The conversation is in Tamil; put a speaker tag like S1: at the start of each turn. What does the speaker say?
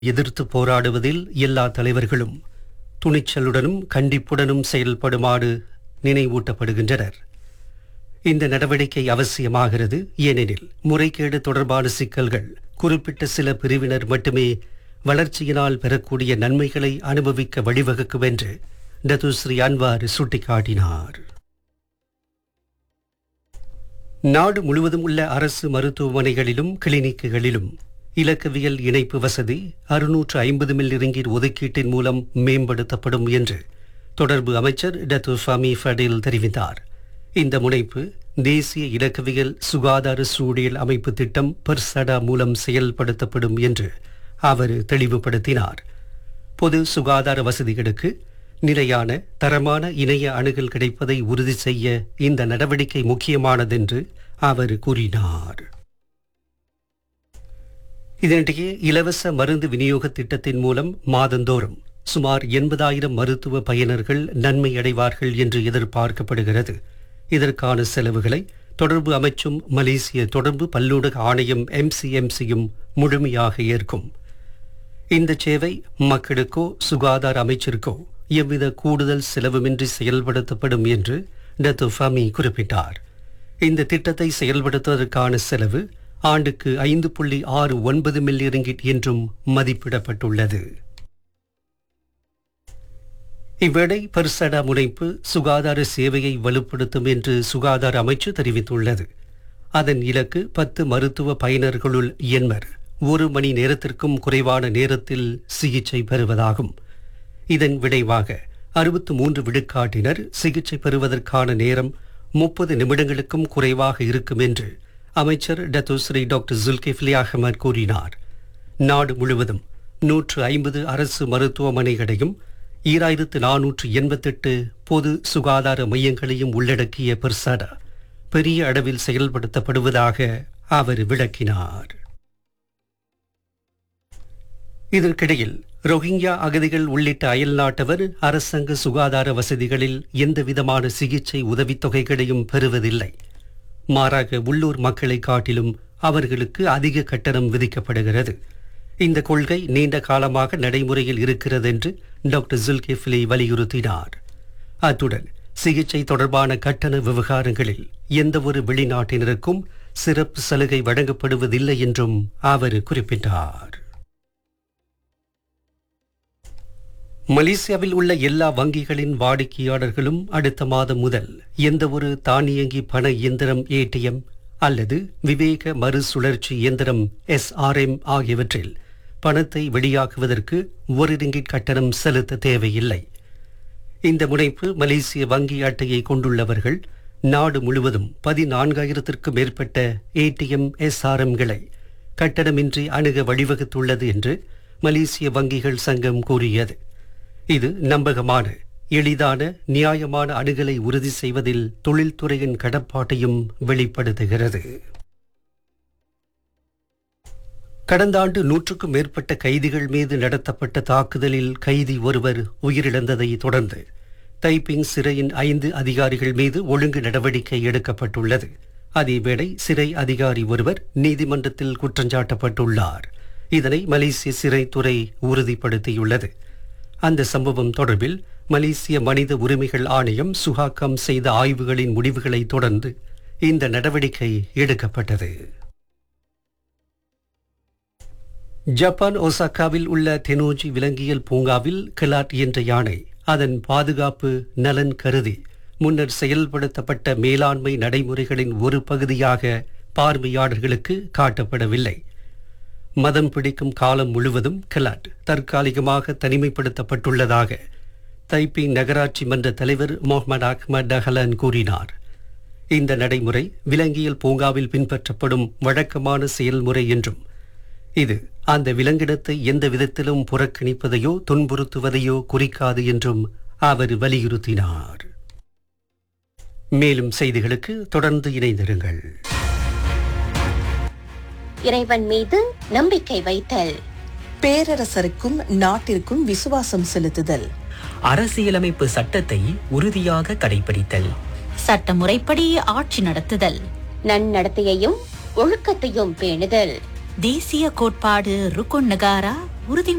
S1: எதிர்த்து போராடுவதில் எல்லா தலைவர்களும் துணிச்சலுடனும் கண்டிப்புடனும் செயல்படுமாறு நினைவூட்டப்படுகின்றனர் இந்த நடவடிக்கை அவசியமாகிறது ஏனெனில் முறைகேடு தொடர்பான சிக்கல்கள் குறிப்பிட்ட சில பிரிவினர் மட்டுமே வளர்ச்சியினால் பெறக்கூடிய நன்மைகளை அனுபவிக்க வழிவகுக்கும் என்று டத்துஸ்ரீ அன்வார் சுட்டிக்காட்டினார் நாடு முழுவதும் உள்ள அரசு மருத்துவமனைகளிலும் கிளினிக்குகளிலும் இலக்கவியல் இணைப்பு வசதி அறுநூற்று ஐம்பது மில் ரிங்கிட் ஒதுக்கீட்டின் மூலம் மேம்படுத்தப்படும் என்று தொடர்பு அமைச்சர் டத்து ஃபமி ஃபடில் தெரிவித்தார் இந்த முனைப்பு தேசிய இலக்கவியல் சுகாதார சூழியல் அமைப்பு திட்டம் பெர்சடா மூலம் செயல்படுத்தப்படும் என்று அவர் தெளிவுபடுத்தினார் பொது சுகாதார வசதிகளுக்கு நிலையான தரமான இணைய அணுகல் கிடைப்பதை உறுதி செய்ய இந்த நடவடிக்கை முக்கியமானதென்று அவர் கூறினார் இதனிடையே இலவச மருந்து விநியோக திட்டத்தின் மூலம் மாதந்தோறும் சுமார் எண்பதாயிரம் மருத்துவ பயனர்கள் நன்மை அடைவார்கள் என்று எதிர்பார்க்கப்படுகிறது இதற்கான செலவுகளை தொடர்பு அமைச்சும் மலேசிய தொடர்பு பல்லூடக ஆணையம் எம்சிஎம்சியும் முழுமையாக ஏற்கும் இந்த சேவை மக்களுக்கோ சுகாதார அமைச்சிற்கோ எவ்வித கூடுதல் செலவுமின்றி செயல்படுத்தப்படும் என்று டத்து ஃபமி குறிப்பிட்டார் இந்த திட்டத்தை செயல்படுத்துவதற்கான செலவு ஆண்டுக்கு ஐந்து புள்ளி ஆறு ஒன்பது மில்லியன் ரிங்கிட் என்றும் மதிப்பிடப்பட்டுள்ளது இவ்வேளை பர்சடா முனைப்பு சுகாதார சேவையை வலுப்படுத்தும் என்று சுகாதார அமைச்சு தெரிவித்துள்ளது அதன் இலக்கு பத்து மருத்துவ பயனர்களுள் எண்பர் ஒரு மணி நேரத்திற்கும் குறைவான நேரத்தில் சிகிச்சை பெறுவதாகும் இதன் விளைவாக அறுபத்து மூன்று விழுக்காட்டினர் சிகிச்சை பெறுவதற்கான நேரம் முப்பது நிமிடங்களுக்கும் குறைவாக இருக்கும் என்று அமைச்சர் டத்துஸ்ரீ டாக்டர் ஜுல்கிஃப்லி அகமது கூறினார் நாடு முழுவதும் நூற்று ஐம்பது அரசு மருத்துவமனைகளையும் ஈராயிரத்து நானூற்று எண்பத்தெட்டு பொது சுகாதார மையங்களையும் உள்ளடக்கிய பெர்சாடா பெரிய அளவில் செயல்படுத்தப்படுவதாக அவர் விளக்கினார் இதற்கிடையில் ரோஹிங்யா அகதிகள் உள்ளிட்ட அயல்நாட்டவர் அரசாங்க சுகாதார வசதிகளில் எந்தவிதமான சிகிச்சை உதவித்தொகைகளையும் பெறுவதில்லை மாறாக உள்ளூர் மக்களை காட்டிலும் அவர்களுக்கு அதிக கட்டணம் விதிக்கப்படுகிறது இந்த கொள்கை நீண்ட காலமாக நடைமுறையில் இருக்கிறது என்று டாக்டர் ஜுல்கிஃப்லி வலியுறுத்தினார் அத்துடன் சிகிச்சை தொடர்பான கட்டண விவகாரங்களில் எந்தவொரு வெளிநாட்டினருக்கும் சிறப்பு சலுகை வழங்கப்படுவதில்லை என்றும் அவர் குறிப்பிட்டார் மலேசியாவில் உள்ள எல்லா வங்கிகளின் வாடிக்கையாளர்களும் அடுத்த மாதம் முதல் எந்தவொரு தானியங்கி பண இயந்திரம் ஏடிஎம் அல்லது விவேக மறுசுழற்சி இயந்திரம் எஸ்ஆர்எம் ஆகியவற்றில் பணத்தை வெளியாக்குவதற்கு ஒரு ரிங்கிட் கட்டணம் செலுத்த தேவையில்லை இந்த முனைப்பு மலேசிய வங்கி அட்டையை கொண்டுள்ளவர்கள் நாடு முழுவதும் பதினான்காயிரத்திற்கும் மேற்பட்ட ஏடிஎம் எஸ்ஆர்எம்களை கட்டணமின்றி அணுக வழிவகுத்துள்ளது என்று மலேசிய வங்கிகள் சங்கம் கூறியது இது நம்பகமான எளிதான நியாயமான அணுகலை உறுதி செய்வதில் தொழில்துறையின் கடப்பாட்டையும் வெளிப்படுத்துகிறது கடந்த ஆண்டு நூற்றுக்கும் மேற்பட்ட கைதிகள் மீது நடத்தப்பட்ட தாக்குதலில் கைதி ஒருவர் உயிரிழந்ததை தொடர்ந்து தைப்பிங் சிறையின் ஐந்து அதிகாரிகள் மீது ஒழுங்கு நடவடிக்கை எடுக்கப்பட்டுள்ளது அதேவேளை சிறை அதிகாரி ஒருவர் நீதிமன்றத்தில் குற்றஞ்சாட்டப்பட்டுள்ளார் இதனை மலேசிய சிறைத்துறை உறுதிப்படுத்தியுள்ளது அந்த சம்பவம் தொடர்பில் மலேசிய மனித உரிமைகள் ஆணையம் சுகாக்கம் செய்த ஆய்வுகளின் முடிவுகளை தொடர்ந்து இந்த நடவடிக்கை எடுக்கப்பட்டது ஜப்பான் ஒசாக்காவில் உள்ள தெனோஜி விலங்கியல் பூங்காவில் கிலாட் என்ற யானை அதன் பாதுகாப்பு நலன் கருதி முன்னர் செயல்படுத்தப்பட்ட மேலாண்மை நடைமுறைகளின் ஒரு பகுதியாக பார்வையாளர்களுக்கு காட்டப்படவில்லை மதம் பிடிக்கும் காலம் முழுவதும் கிலாட் தற்காலிகமாக தனிமைப்படுத்தப்பட்டுள்ளதாக தைப்பிங் நகராட்சி மன்ற தலைவர் முகமது அஹ்மத் டஹலன் கூறினார் இந்த நடைமுறை விலங்கியல் பூங்காவில் பின்பற்றப்படும் வழக்கமான செயல்முறை என்றும் இது அந்த விலங்கிடத்தை எந்த விதத்திலும் புறக்கணிப்பதையோ துன்புறுத்துவதையோ குறிக்காது என்றும் அவர் வலியுறுத்தினார் மேலும் செய்திகளுக்கு தொடர்ந்து இணைந்திருங்கள்
S2: இறைவன் மீது நம்பிக்கை வைத்தல்
S3: பேரரசருக்கும் நாட்டிற்கும் விசுவாசம் செலுத்துதல்
S4: அரசியலமைப்பு சட்டத்தை உறுதியாக கடைபிடித்தல்
S5: சட்டமுறைப்படி ஆட்சி நடத்துதல்
S2: நன்னடத்தையையும் ஒழுக்கத்தையும் பேணுதல்
S5: தேசிய கோட்பாடு ருக்குன் நகாரா உறுதி